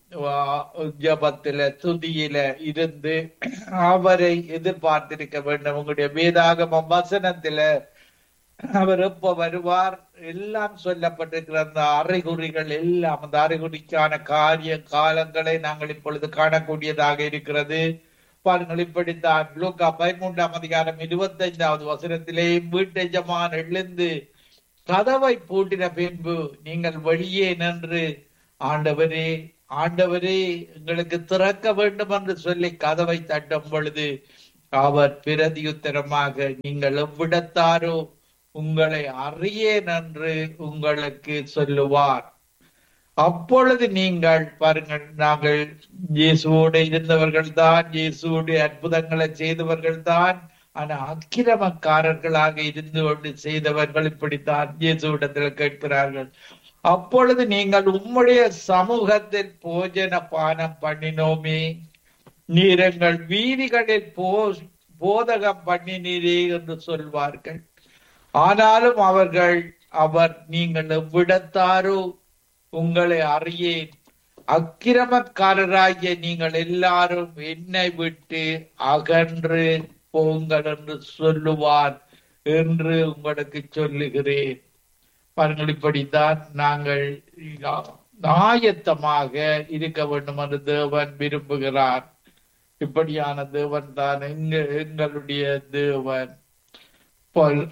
Speaker 2: ஜபத்தில துதியில இருந்து அவரை எதிர்பார்த்திருக்க வேண்டும் உங்களுடைய வேதாகம வசனத்தில அவர் எப்ப வருவார் எல்லாம் சொல்லப்பட்டிருக்கிற அந்த அறிகுறிகள் எல்லாம் அந்த அறிகுறிக்கான காரிய காலங்களை நாங்கள் இப்பொழுது காணக்கூடியதாக இருக்கிறது பாருங்கள் இப்படித்தான் லூக்கா பதிமூன்றாம் அதிகாரம் இருபத்தி ஐந்தாவது வசனத்திலே வீட்டெஜமான் எழுந்து கதவை பூட்டின பின்பு நீங்கள் வெளியே நின்று ஆண்டவரே ஆண்டவரே எங்களுக்கு திறக்க வேண்டும் என்று சொல்லி கதவை தட்டும் பொழுது அவர் பிரதியுத்தரமாக நீங்கள் எவ்விடத்தாரோ உங்களை அறியேன் என்று உங்களுக்கு சொல்லுவார் அப்பொழுது நீங்கள் பாருங்கள் நாங்கள் இயேசுவோடு இருந்தவர்கள் தான் இயேசுவோடைய அற்புதங்களை செய்தவர்கள் தான் ஆனா அக்கிரமக்காரர்களாக இருந்து கொண்டு செய்தவர்கள் இப்படித்தான் இயேசுவிடத்தில் கேட்கிறார்கள் அப்பொழுது நீங்கள் உம்முடைய சமூகத்தில் போஜன பானம் பண்ணினோமே நீரங்கள் வீதிகளில் போ போதகம் பண்ணினீரே என்று சொல்வார்கள் ஆனாலும் அவர்கள் அவர் நீங்கள் எவ்விடத்தாரோ உங்களை அறியேன் அக்கிரமக்காரராகிய நீங்கள் எல்லாரும் என்னை விட்டு அகன்று போங்கள் என்று சொல்லுவார் என்று உங்களுக்கு சொல்லுகிறேன் பாருங்கள் இப்படித்தான் நாங்கள் ஆயத்தமாக இருக்க வேண்டும் என்று தேவன் விரும்புகிறார் இப்படியான தேவன் தான் எங்க எங்களுடைய தேவன் போல்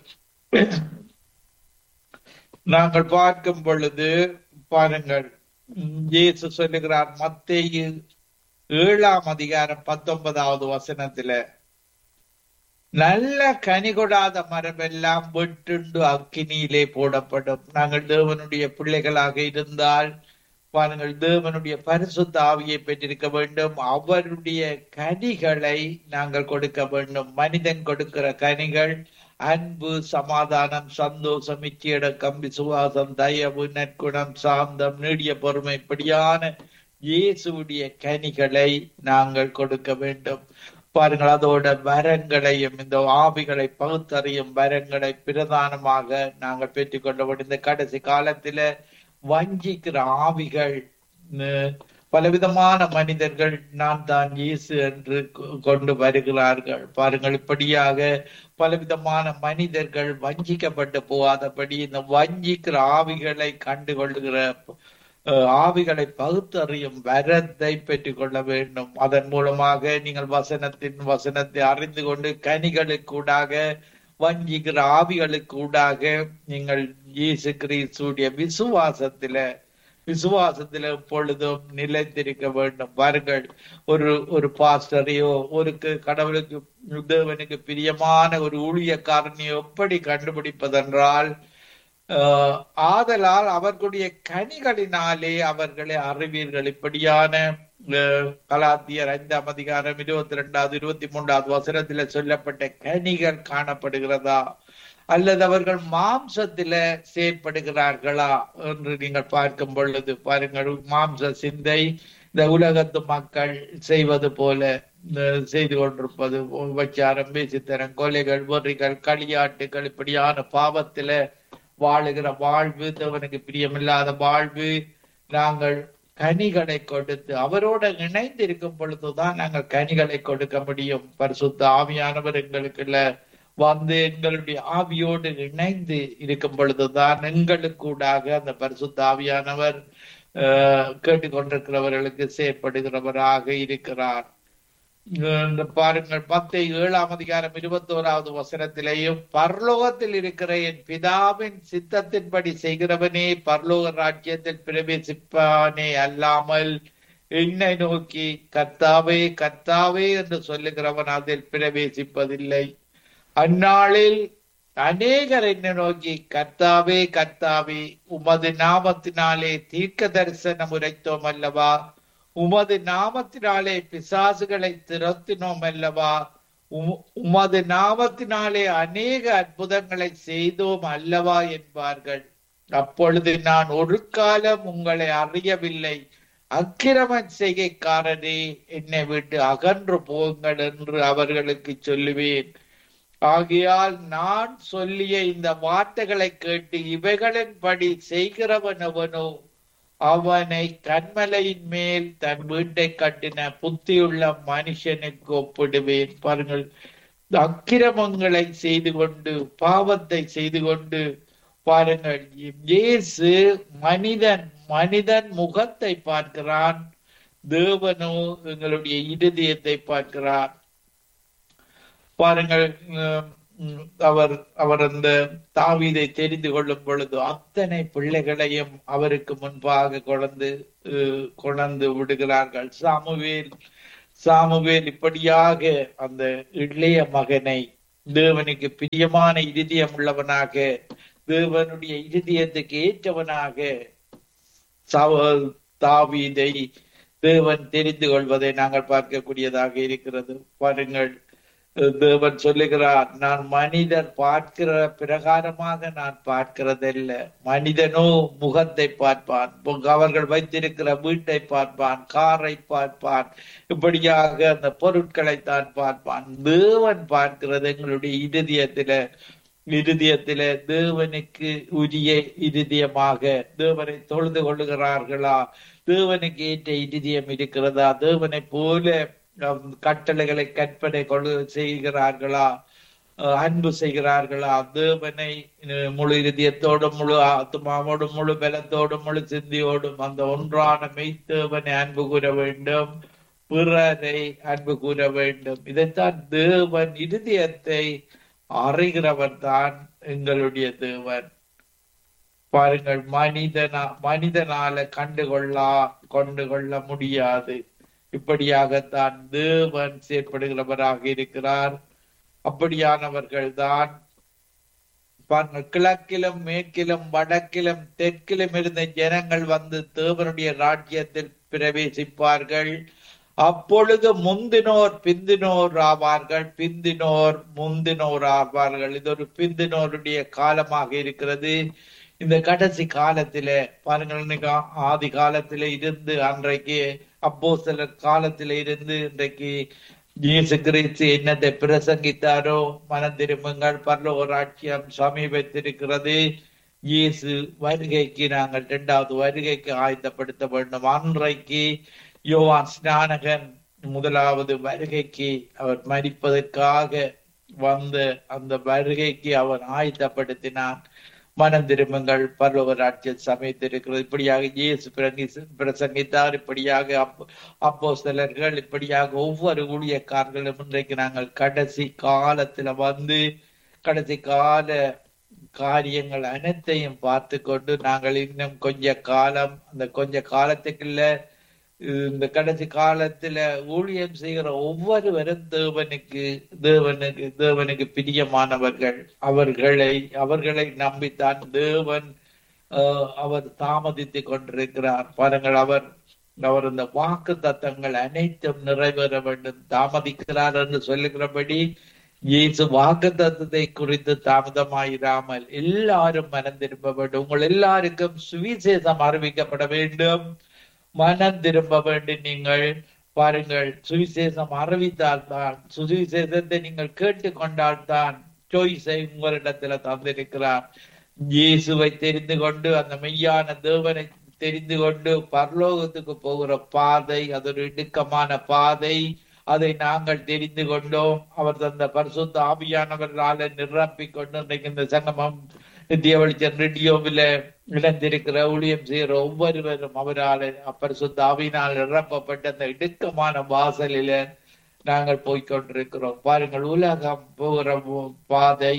Speaker 2: நாங்கள் பார்க்கும் பொழுது பாருங்கள் இயேசு சொல்லுகிறார் மத்தேயு ஏழாம் அதிகாரம் பத்தொன்பதாவது வசனத்துல நல்ல கனி கொடாத மரம் எல்லாம் வெட்டுண்டு அக்கினியிலே போடப்படும் நாங்கள் தேவனுடைய பிள்ளைகளாக இருந்தால் பாருங்கள் தேவனுடைய பரிசுத்த ஆவியை பெற்றிருக்க வேண்டும் அவருடைய கனிகளை நாங்கள் கொடுக்க வேண்டும் மனிதன் கொடுக்கிற கனிகள் அன்பு சமாதானம் சந்தோஷம் இச்சையடக்கம் விசுவாசம் தயவு நற்குணம் சாந்தம் நீடிய பொறுமை இப்படியான இயேசுடைய கனிகளை நாங்கள் கொடுக்க வேண்டும் பாருங்கள் அதோட வரங்களையும் இந்த ஆவிகளை பகுத்தறியும் வரங்களை பிரதானமாக நாங்கள் பெற்றுக்கொள்ள வேண்டும் இந்த கடைசி காலத்தில வஞ்சிக்கிற ஆவிகள் பலவிதமான மனிதர்கள் நான் தான் இயேசு என்று கொண்டு வருகிறார்கள் பாருங்கள் இப்படியாக பலவிதமான மனிதர்கள் வஞ்சிக்கப்பட்டு போகாதபடி இந்த வஞ்சிக்கிற ஆவிகளை கண்டு கொள்ளுகிற ஆவிகளை பகுத்தறியும் வரத்தை பெற்றுக் கொள்ள வேண்டும் அதன் மூலமாக நீங்கள் வசனத்தின் வசனத்தை அறிந்து கொண்டு கனிகளுக்கூடாக வஞ்சிக்கிற ஆவிகளுக்கூடாக நீங்கள் இயேசு கிறிஸ்துடைய விசுவாசத்தில விசுவாசத்துல எப்பொழுதும் நிலைத்திருக்க வேண்டும் பாருங்கள் ஒரு ஒரு பாஸ்டரையோ ஒரு கடவுளுக்கு தேவனுக்கு பிரியமான ஒரு ஊழியக்காரனையோ எப்படி கண்டுபிடிப்பதென்றால் ஆதலால் அவர்களுடைய கனிகளினாலே அவர்களை அறிவீர்கள் இப்படியான கலாத்தியர் ஐந்தாம் அதிகாரம் இருபத்தி ரெண்டாவது இருபத்தி மூன்றாவது வசனத்துல சொல்லப்பட்ட கனிகள் காணப்படுகிறதா அல்லது அவர்கள் மாம்சத்தில செயற்படுகிறார்களா என்று நீங்கள் பார்க்கும் பொழுது பாருங்கள் மாம்ச சிந்தை இந்த உலகத்து மக்கள் செய்வது போல செய்து கொண்டிருப்பது வச்சாரம் பேசித்தரம் கொலைகள் வெறிகள் களியாட்டுகள் இப்படியான பாவத்தில வாழுகிற வாழ்வு தேவனுக்கு பிரியமில்லாத வாழ்வு நாங்கள் கனிகளை கொடுத்து அவரோட இணைந்து இருக்கும் பொழுதுதான் நாங்கள் கனிகளை கொடுக்க முடியும் பரிசுத்த ஆவியானவர் எங்களுக்குள்ள வந்து எங்களுடைய ஆவியோடு இணைந்து இருக்கும் பொழுதுதான் எங்களுக்கூடாக அந்த பரிசுத்த ஆவியானவர் கேட்டுக்கொண்டிருக்கிறவர்களுக்கு செயற்படுகிறவராக இருக்கிறார் இந்த பாருங்கள் பத்து ஏழாம் அதிகாரம் இருபத்தோராவது வசனத்திலேயும் பரலோகத்தில் இருக்கிற என் பிதாவின் சித்தத்தின்படி செய்கிறவனே பரலோக ராஜ்யத்தில் பிரவேசிப்பானே அல்லாமல் என்னை நோக்கி கர்த்தாவே கர்த்தாவே என்று சொல்லுகிறவன் அதில் பிரவேசிப்பதில்லை அந்நாளில் அநேகர் என்னை நோக்கி கர்த்தாவே கர்த்தாவே உமது நாமத்தினாலே தீர்க்க தரிசனம் உரைத்தோம் அல்லவா உமது நாமத்தினாலே பிசாசுகளை திரத்தினோம் அல்லவா உமது நாமத்தினாலே அநேக அற்புதங்களை செய்தோம் அல்லவா என்பார்கள் அப்பொழுது நான் ஒரு காலம் உங்களை அறியவில்லை அக்கிரம செய்கைக்காரனே என்னை விட்டு அகன்று போங்கள் என்று அவர்களுக்கு சொல்லுவேன் ஆகையால் நான் சொல்லிய இந்த வார்த்தைகளை கேட்டு இவைகளின்படி செய்கிறவன் அவனோ அவனை கண்மலையின் மேல் தன் வீட்டை கட்டின புத்தியுள்ள மனுஷனுக்கு ஒப்பிடுவேன் பாருங்கள் அக்கிரமங்களை செய்து கொண்டு பாவத்தை செய்து கொண்டு பாருங்கள் இயேசு மனிதன் மனிதன் முகத்தை பார்க்கிறான் தேவனோ எங்களுடைய இருதயத்தை பார்க்கிறார் பாருங்கள் அவர் அவர் அந்த தாவீதை தெரிந்து கொள்ளும் பொழுது அத்தனை பிள்ளைகளையும் அவருக்கு முன்பாக கொண்டு கொண்டு விடுகிறார்கள் சாமுவேல் சாமுவேல் இப்படியாக அந்த இளைய மகனை தேவனுக்கு பிரியமான இருதயம் உள்ளவனாக தேவனுடைய இருதயத்துக்கு ஏற்றவனாக தாவீதை தேவன் தெரிந்து கொள்வதை நாங்கள் பார்க்கக்கூடியதாக இருக்கிறது பாருங்கள் தேவன் சொல்லுகிறார் நான் மனிதர் பார்க்கிற பிரகாரமாக நான் பார்க்கிறதல்ல மனிதனோ முகத்தை பார்ப்பான் அவர்கள் வைத்திருக்கிற வீட்டை பார்ப்பான் காரை பார்ப்பான் இப்படியாக அந்த பொருட்களை தான் பார்ப்பான் தேவன் பார்க்கிறது எங்களுடைய இருதயத்தில இருதயத்திலே தேவனுக்கு உரிய இருதயமாக தேவனை தொழுது கொள்ளுகிறார்களா தேவனுக்கு ஏற்ற இருதயம் இருக்கிறதா தேவனை போல அஹ், கட்டளைகளை கற்பனை கொள்ளு செய்கிறார்களா அஹ், அன்பு செய்கிறார்களா தேவனை அஹ், முழு இருதயத்தோடும் முழு ஆத்மாவோடும் முழு பலத்தோடும் முழு சிந்தியோடும் அந்த ஒன்றான மெய்த்தேவனை அன்பு கூற வேண்டும் பிறரை அன்பு கூற வேண்டும் இதைத்தான் தேவன் இருதயத்தை அறிகிறவர் தான் எங்களுடைய தேவன் பாருங்கள் மனிதனா மனிதனால கண்டுகொள்ளா கொண்டு கொள்ள முடியாது இப்படியாகத்தான் தேவன் செயற்படுகிறவராக இருக்கிறார் அப்படியானவர்கள் தான் பாருங்கள் கிழக்கிலும் மேற்கிலும் வடக்கிலும் தெற்கிலும் இருந்த ஜனங்கள் வந்து தேவனுடைய ராஜ்யத்தில் பிரவேசிப்பார்கள் அப்பொழுது முந்தினோர் பிந்தினோர் ஆவார்கள் பிந்தினோர் முந்தினோர் ஆவார்கள் இது ஒரு பிந்தினோருடைய காலமாக இருக்கிறது இந்த கடைசி காலத்திலே பாருங்கள் இன்னைக்கு ஆதி காலத்திலே இருந்து அன்றைக்கு அப்போ சிலர் காலத்திலே இருந்து இன்றைக்கு இயேசு கிறிஸ்து என்னத்தை பிரசங்கித்தாரோ மனம் திரும்புங்கள் பரலோக ராட்சியம் சமீபத்திருக்கிறது இயேசு வருகைக்கு நாங்கள் இரண்டாவது வருகைக்கு ஆயத்தப்படுத்த வேண்டும் அன்றைக்கு யோவான் ஸ்நானகன் முதலாவது வருகைக்கு அவர் மரிப்பதற்காக வந்த அந்த வருகைக்கு அவர் ஆயத்தப்படுத்தினான் மனம் திரும்புங்கள் பரலோக ராட்சியம் சமயத்திருக்கிறது இப்படியாக இயேசு பிரங்கி- பிரசங்கித்தார் இப்படியாக அப்போ அப்போ சிலர்கள் இப்படியாக ஒவ்வொரு ஊழியக்காரர்களும் இன்றைக்கு நாங்கள் கடைசி காலத்துல வந்து கடைசி கால காரியங்கள் அனைத்தையும் பார்த்து கொண்டு நாங்கள் இன்னும் கொஞ்ச காலம் அந்த கொஞ்ச காலத்துக்குள்ள இந்த கடைசி காலத்துல ஊழியம் செய்கிற ஒவ்வொருவரும் தேவனுக்கு தேவனுக்கு தேவனுக்கு பிரியமானவர்கள் அவர்களை அவர்களை நம்பித்தான் தேவன் ஆஹ், அவர் தாமதித்துக் கொண்டிருக்கிறார் பாருங்கள் அவர் அவர் இந்த வாக்கு தத்தங்கள் அனைத்தும் நிறைவேற வேண்டும் தாமதிக்கிறார் என்று சொல்லுகிறபடி இயேசு வாக்கு தத்தத்தை குறித்து தாமதமாயிராமல் எல்லாரும் மனம் திரும்ப வேண்டும் உங்கள் எல்லாருக்கும் சுவிசேஷம் அறிவிக்கப்பட வேண்டும் மனம் திரும்ப வேண்டும் நீங்கள் பாருங்கள் சுவிசேஷம் அறிவித்தால் தான் சுவிசேஷத்தை நீங்கள் கேட்டுக்கொண்டால் தான் சாய்ஸை உங்களிடத்துல தந்திருக்கிறார் இயேசுவை தெரிந்து கொண்டு அந்த மெய்யான தேவனை தெரிந்து கொண்டு பரலோகத்துக்கு போகிற பாதை அது ஒரு இடுக்கமான பாதை அதை நாங்கள் தெரிந்து கொண்டோம் அவர் தந்த பரிசுத்த ஆவியானவர்களால நிரப்பிக் கொண்டு இன்றைக்கு இந்த சங்கமம் நித்திய வெளிச்சம் ரேடியோவில இழந்திருக்கிற ஊழியம் செய்கிற ஒவ்வொருவரும் அவரால் அப்பரிசுத்த ஆவியினால் நிரப்பப்பட்ட அந்த இடுக்கமான வாசலில நாங்கள் போய்க்கொண்டிருக்கிறோம் பாருங்கள் உலகம் போகிற பாதை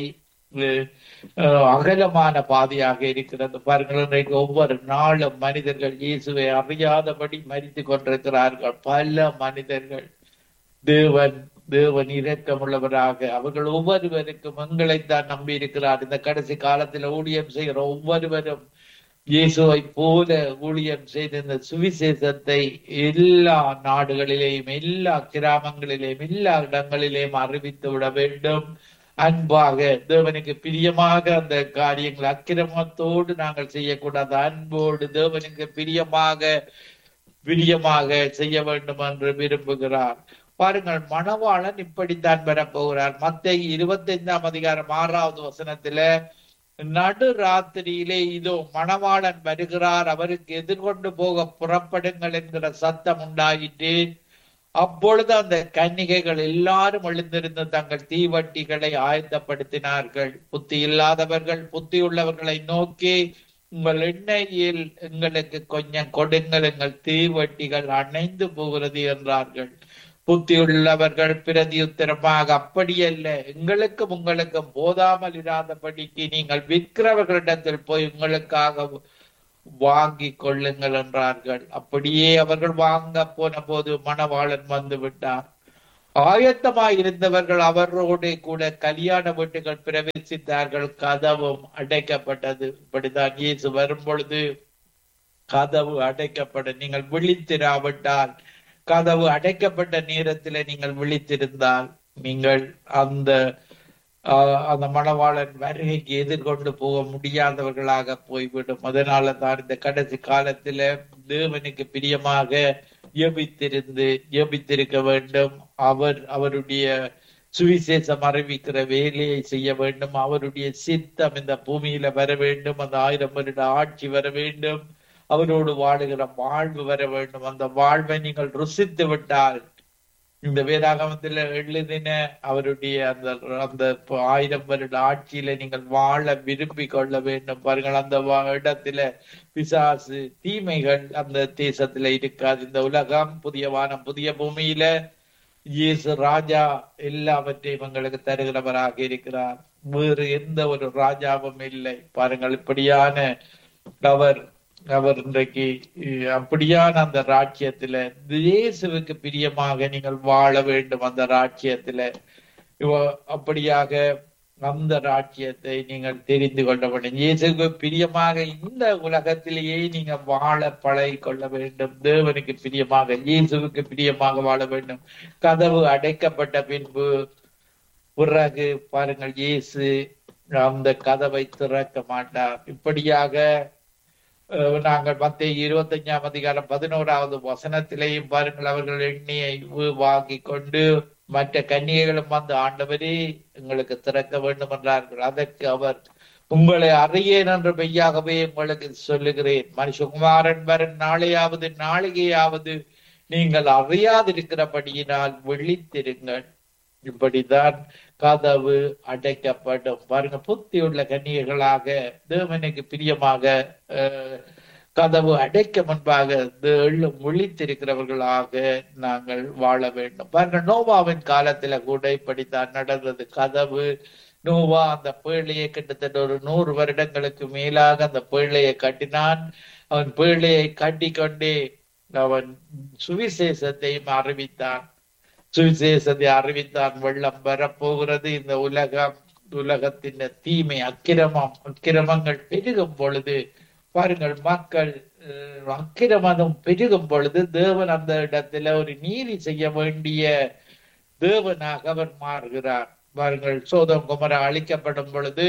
Speaker 2: அஹ், அகலமான பாதையாக இருக்கிறது பாருங்கள் இன்றைக்கு ஒவ்வொரு நாளும் மனிதர்கள் இயேசுவை அறியாதபடி மறித்து கொண்டிருக்கிறார்கள் பல மனிதர்கள் தேவன் தேவன் இரக்கமுள்ளவராக அவர்கள் ஒவ்வொருவருக்கும் எங்களைத்தான் நம்பி இருக்கிறார் இந்த கடைசி காலத்துல ஊழியம் செய்கிற ஒவ்வொருவரும் இயேசுவை போல ஊழியம் செய்த இந்த சுவிசேஷத்தை எல்லா நாடுகளிலேயும் எல்லா கிராமங்களிலேயும் எல்லா இடங்களிலேயும் அறிவித்து விட வேண்டும் அன்பாக தேவனுக்கு பிரியமாக அந்த காரியங்கள் அக்கிரமத்தோடு நாங்கள் செய்யக்கூடாது அன்போடு தேவனுக்கு பிரியமாக பிரியமாக செய்ய வேண்டும் என்று விரும்புகிறார் பாருங்கள் மணவாளன் இப்படித்தான் வரப்போகிறார் மத்திய இருபத்தி ஐந்தாம் அதிகாரம் ஆறாவது வசனத்துல நடு ராத்திரியிலே இதோ மணவாளன் வருகிறார் அவருக்கு எதிர்கொண்டு போக புறப்படுங்கள் என்கிற சத்தம் உண்டாயிற்று அப்பொழுது அந்த கன்னிகைகள் எல்லாரும் எழுந்திருந்து தங்கள் தீவட்டிகளை ஆயத்தப்படுத்தினார்கள் புத்தி இல்லாதவர்கள் புத்தி உள்ளவர்களை நோக்கி உங்கள் எண்ணெயில் எங்களுக்கு கொஞ்சம் கொடுங்கள் எங்கள் தீவட்டிகள் அணைந்து போகிறது என்றார்கள் புத்தியுள்ளவர்கள் பிரதியுத்தரமாக அப்படியல்ல எங்களுக்கும் உங்களுக்கும் போதாமல் இராதபடிக்கு நீங்கள் விற்கிறவர்களிடத்தில் போய் உங்களுக்காக வாங்கி கொள்ளுங்கள் என்றார்கள் அப்படியே அவர்கள் வாங்க போன போது மணவாளன் வந்து விட்டார் ஆயத்தமாய் இருந்தவர்கள் அவரோடு கூட கல்யாண வீட்டுகள் பிரவேசித்தார்கள் கதவும் அடைக்கப்பட்டது இப்படிதான் இயேசு வரும் பொழுது கதவு அடைக்கப்பட நீங்கள் விழித்திராவிட்டால் கதவு அடைக்கப்பட்ட நேரத்தில் நீங்கள் விழித்திருந்தால் நீங்கள் அந்த ஆஹ், அந்த மணவாளன் வருகைக்கு எதிர்கொண்டு போக முடியாதவர்களாக போய்விடும் அதனால தான் இந்த கடைசி காலத்துல தேவனுக்கு பிரியமாக ஜெபித்திருந்து ஜெபித்திருக்க வேண்டும் அவர் அவருடைய சுவிசேஷம் அறிவிக்கிற வேலையை செய்ய வேண்டும் அவருடைய சித்தம் இந்த பூமியில வர வேண்டும் அந்த ஆயிரம் வருட ஆட்சி வர வேண்டும் அவரோடு வாழுகிற வாழ்வு வர வேண்டும் அந்த வாழ்வை நீங்கள் ருசித்து விட்டால் இந்த வேதாகமத்தில் எழுதின அவருடைய அந்த அந்த ஆயிரம் வருட ஆட்சியில நீங்கள் வாழ விரும்பி கொள்ள வேண்டும் பாருங்கள் அந்த வா- இடத்துல பிசாசு தீமைகள் அந்த தேசத்துல இருக்காது இந்த உலகம் புதிய வானம் புதிய பூமியில இயேசு ராஜா எல்லாவற்றையும் எங்களுக்கு தருகிறவராக இருக்கிறார் வேறு எந்த ஒரு ராஜாவும் இல்லை பாருங்கள் இப்படியான அவர் அவர் இன்றைக்கு அஹ், அப்படியான அந்த ராஜ்யத்துல இயேசுவுக்கு பிரியமாக நீங்கள் வாழ வேண்டும் அந்த ராஜ்யத்துல இவ- அப்படியாக அந்த ராஜ்யத்தை நீங்கள் தெரிந்து கொள்ள வேண்டும் இயேசுக்கு பிரியமாக இந்த உலகத்திலேயே நீங்க வாழ பழகி கொள்ள வேண்டும் தேவனுக்கு பிரியமாக இயேசுவுக்கு பிரியமாக வாழ வேண்டும் கதவு அடைக்கப்பட்ட பின்பு பிறகு பாருங்கள் இயேசு அந்த கதவை திறக்க மாட்டார் இப்படியாக அஹ், நாங்கள் மத்திய இருபத்தஞ்சாம் அதிகாரம் பதினோராவது வசனத்திலேயும் பாருங்கள் அவர்கள் எண்ணெயை வு- வாங்கி கொண்டு மற்ற கன்னிகைகளும் வந்து ஆண்டவரே எங்களுக்கு திறக்க வேண்டும் என்றார்கள் அதற்கு அவர் உங்களை அறியேன் என்று மெய்யாகவே உங்களுக்கு சொல்லுகிறேன் மனுஷகுமாரன் வரும் நாளையாவது நாளிகையாவது நீங்கள் அறியாதிருக்கிறபடியினால் விழித்திருங்கள் இப்படிதான் கதவு அடைக்கப்படும் பாருங்க புத்தியுள்ள கன்னிகைகளாக தேவனுக்கு பிரியமாக அஹ், கதவு அடைக்க முன்பாக தேளும் விழித்திருக்கிறவர்களாக நாங்கள் வாழ வேண்டும் பாருங்க நோவாவின் காலத்துல கூட இப்படித்தான் நடந்தது கதவு நோவா அந்த பேழையை கிட்டத்தட்ட ஒரு நூறு வருடங்களுக்கு மேலாக அந்த பேழையை கட்டினான் அவன் பேழையை கட்டிக்கொண்டே அவன் சுவிசேஷத்தையும் அறிவித்தான் சுவிசேஷத்தை அறிவித்தான் வெள்ளம் வரப்போகிறது இந்த உலகம் உலகத்தின் தீமை அக்கிரமம் அக்கிரமங்கள் பெருகும் பொழுது பாருங்கள் மக்கள் அஹ், அக்கிரமம் பெருகும் பொழுது தேவன் அந்த இடத்துல ஒரு நீதி செய்ய வேண்டிய தேவனாக அவர் மாறுகிறார் பாருங்கள் சோதம் குமர அழிக்கப்படும் பொழுது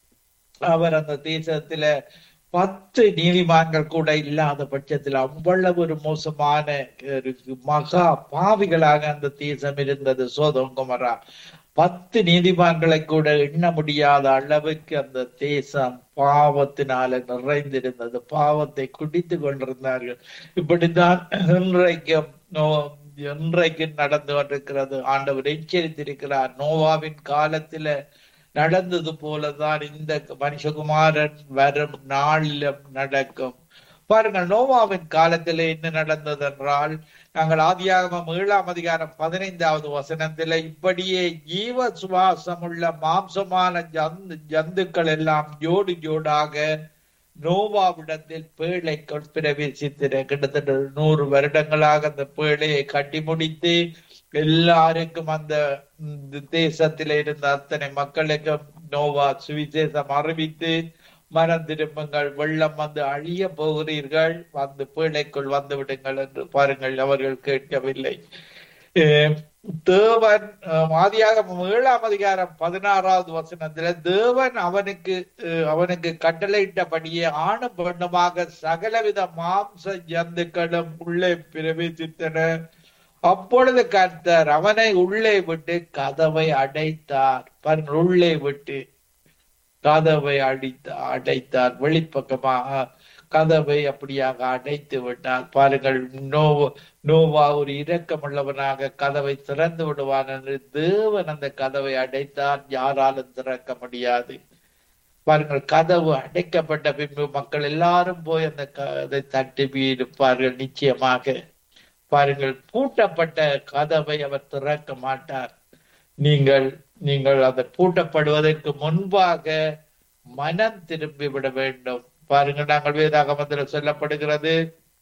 Speaker 2: அவர் அந்த தேசத்துல பத்து நீதிமான்கள் கூட இல்லாத பட்சத்தில் அவ்வளவு ஒரு மோசமான ஒரு மகா பாவிகளாக அந்த தேசம் இருந்தது சோதம் குமரா பத்து நீதிமான்களை கூட எண்ண முடியாத அளவுக்கு அந்த தேசம் பாவத்தினால நிறைந்திருந்தது பாவத்தை குடித்து கொண்டிருந்தார்கள் இப்படித்தான் இன்றைக்கும் நோ- இன்றைக்கு நடந்து கொண்டிருக்கிறது ஆண்டவர் எச்சரித்திருக்கிறார் நோவாவின் காலத்தில நடந்தது போலதான் இந்த மனுஷகுமாரன் வரும் நாளிலும் நடக்கும் பாருங்கள் நோவாவின் காலத்துல என்ன நடந்தது என்றால் நாங்கள் ஆதியாகமம் ஏழாம் அதிகாரம் பதினைந்தாவது வசனத்துல இப்படியே ஜீவ சுவாசம் உள்ள மாம்சமான ஜந்து ஜந்துக்கள் எல்லாம் ஜோடு ஜோடாக நோவாவிடத்தில் பேழைக்குள் பிரவேசித்தின கிட்டத்தட்ட நூறு வருடங்களாக அந்த பேழையை கட்டி முடித்து எல்லாருக்கும் அந்த ம், தேசத்தில இருந்த அத்தனை மக்களுக்கும் நோவா சுவிசேஷம் அறிவித்து மனம் திரும்புங்கள் வெள்ளம் வந்து அழிய போகிறீர்கள் வந்து பேழைக்குள் வந்து விடுங்கள் என்று பாருங்கள் அவர்கள் கேட்கவில்லை அஹ் தேவன் அஹ், ஆதியாகமம் ஏழாம் அதிகாரம் பதினாறாவது வசனத்துல தேவன் அவனுக்கு அஹ், அவனுக்கு கட்டளையிட்டபடியே ஆணும் பெண்ணுமாக சகலவித மாம்ச ஜந்துக்களும் உள்ளே பிரவேசித்தன அப்பொழுது கர்த்தர் அவனை உள்ளே விட்டு கதவை அடைத்தார் பாருங்கள் உள்ளே விட்டு கதவை அடித்த அடைத்தார் வெளிப்பக்கமாக கதவை அப்படியாக அடைத்து விட்டார் பாருங்கள் நோவா நோவா ஒரு இரக்கமுள்ளவனாக கதவை திறந்து விடுவான் என்று தேவன் அந்த கதவை அடைத்தார் யாராலும் திறக்க முடியாது பாருங்கள் கதவு அடைக்கப்பட்ட பின்பு மக்கள் எல்லாரும் போய் அந்த கதை தட்டி இருப்பார்கள் நிச்சயமாக பாருங்கள் பூட்டப்பட்ட கதவை அவர் திறக்க மாட்டார் நீங்கள் நீங்கள் அதை பூட்டப்படுவதற்கு முன்பாக மனம் திரும்பி விட வேண்டும் பாருங்கள் நாங்கள் வேதாகமத்தில் சொல்லப்படுகிறது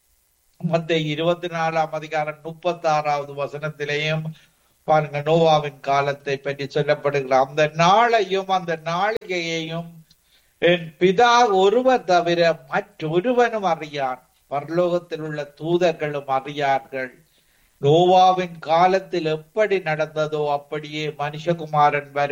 Speaker 2: மத்திய இருபத்தி நாலாம் அதிகாரம் முப்பத்தி ஆறாவது வசனத்திலேயும் பாருங்க நோவாவின் காலத்தை பற்றி சொல்லப்படுகிற அந்த நாளையும் அந்த நாளிகையையும் என் பிதா ஒருவர் தவிர மற்றொருவனும் அறியான் பரலோகத்தில் உள்ள தூதர்களும் அறியார்கள் நோவாவின் காலத்தில் எப்படி நடந்ததோ அப்படியே மனுஷகுமாரன் வரும்